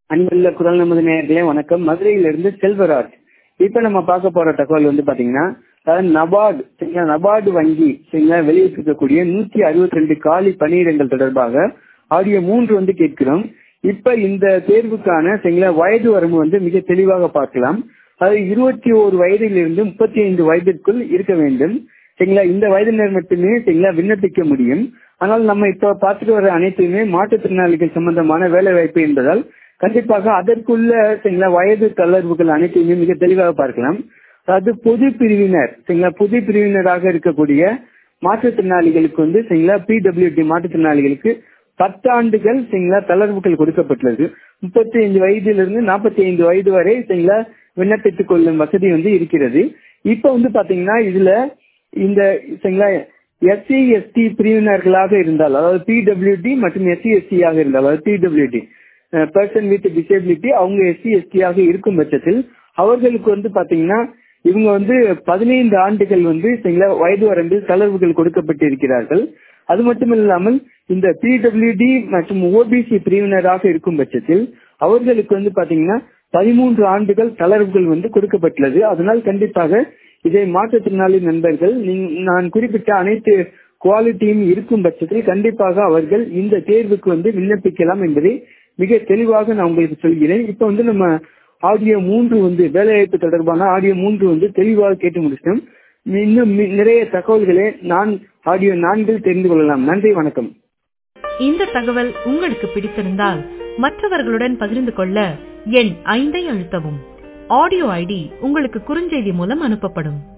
அன்புள்ள குரல் நமது நேயர்களே வணக்கம் மதுரையிலிருந்து செல்வராஜ் இப்ப நம்ம பார்க்க போற தகவல் வந்து பாத்தீங்கன்னா அதாவது நபார்டு சரிங்களா நபார்டு வங்கி சரிங்களா வெளியிட்டிருக்கக்கூடிய நூத்தி அறுபத்தி ரெண்டு காலி பணியிடங்கள் தொடர்பாக ஆடியோ மூன்று வந்து கேட்கிறோம் இப்ப இந்த தேர்வுக்கான சரிங்களா வயது வரம்பு வந்து மிக தெளிவாக பார்க்கலாம் அது இருபத்தி ஓரு வயதிலிருந்து முப்பத்தி ஐந்து வயதிற்குள் இருக்க வேண்டும் சரிங்களா இந்த வயதினர் மட்டுமே சரிங்களா விண்ணப்பிக்க முடியும் ஆனால் நம்ம இப்ப பார்த்துட்டு வர அனைத்துமே மாற்றுத்திறனாளிகள் சம்பந்தமான வேலை வாய்ப்பு என்பதால் கண்டிப்பாக அதற்குள்ள சரிங்களா வயது தளர்வுகள் அனைத்தையுமே மிக தெளிவாக பார்க்கலாம் அதாவது பொது பிரிவினர் சரிங்களா பொது பிரிவினராக இருக்கக்கூடிய மாற்றுத்திறனாளிகளுக்கு வந்து சரிங்களா பிடபிள்யூடி மாற்றுத்திறனாளிகளுக்கு பத்தாண்டுகள் சரிங்களா தளர்வுகள் கொடுக்கப்பட்டுள்ளது முப்பத்தி ஐந்து வயதிலிருந்து நாற்பத்தி ஐந்து வயது வரை சரிங்களா விண்ணப்பித்துக் கொள்ளும் வசதி வந்து இருக்கிறது இப்ப வந்து பாத்தீங்கன்னா இதுல இந்த சரிங்களா எஸ்சி எஸ்டி பிரிவினர்களாக இருந்தால் அதாவது பிடபிள்யூடி மற்றும் எஸ்சி எஸ்டி ஆக இருந்தால் அதாவது பிடபிள்யூடி பர்சன் வித் டிசேபிலிட்டி அவங்க எஸ்சி எஸ்டி ஆக இருக்கும் பட்சத்தில் அவர்களுக்கு வந்து பாத்தீங்கன்னா இவங்க வந்து பதினைந்து ஆண்டுகள் வந்து சரிங்களா வயது வரம்பில் தளர்வுகள் கொடுக்கப்பட்டு இருக்கிறார்கள் அது மட்டும் இல்லாமல் இந்த பிடபிள்யூடி மற்றும் ஓபிசி பிரிவினராக இருக்கும் பட்சத்தில் அவர்களுக்கு வந்து பாத்தீங்கன்னா பதிமூன்று ஆண்டுகள் தளர்வுகள் வந்து கொடுக்கப்பட்டுள்ளது அதனால் கண்டிப்பாக இதை மாற்றுத்திறனாளி நண்பர்கள் நான் குறிப்பிட்ட அனைத்து குவாலிட்டியும் இருக்கும் பட்சத்தில் கண்டிப்பாக அவர்கள் இந்த தேர்வுக்கு வந்து விண்ணப்பிக்கலாம் என்பதை மிக தெளிவாக நான் உங்களுக்கு சொல்கிறேன் இப்ப வந்து நம்ம ஆடியோ மூன்று வந்து வேலைவாய்ப்பு தொடர்பான ஆடியோ மூன்று வந்து தெளிவாக கேட்டு முடிச்சிட்டோம் இன்னும் நிறைய தகவல்களை நான் ஆடியோ நான்கில் தெரிந்து கொள்ளலாம் நன்றி வணக்கம் இந்த தகவல் உங்களுக்கு பிடித்திருந்தால் மற்றவர்களுடன் பகிர்ந்து கொள்ள எண் ஐந்தை அழுத்தவும் ஆடியோ ஐடி உங்களுக்கு குறுஞ்செய்தி மூலம் அனுப்பப்படும்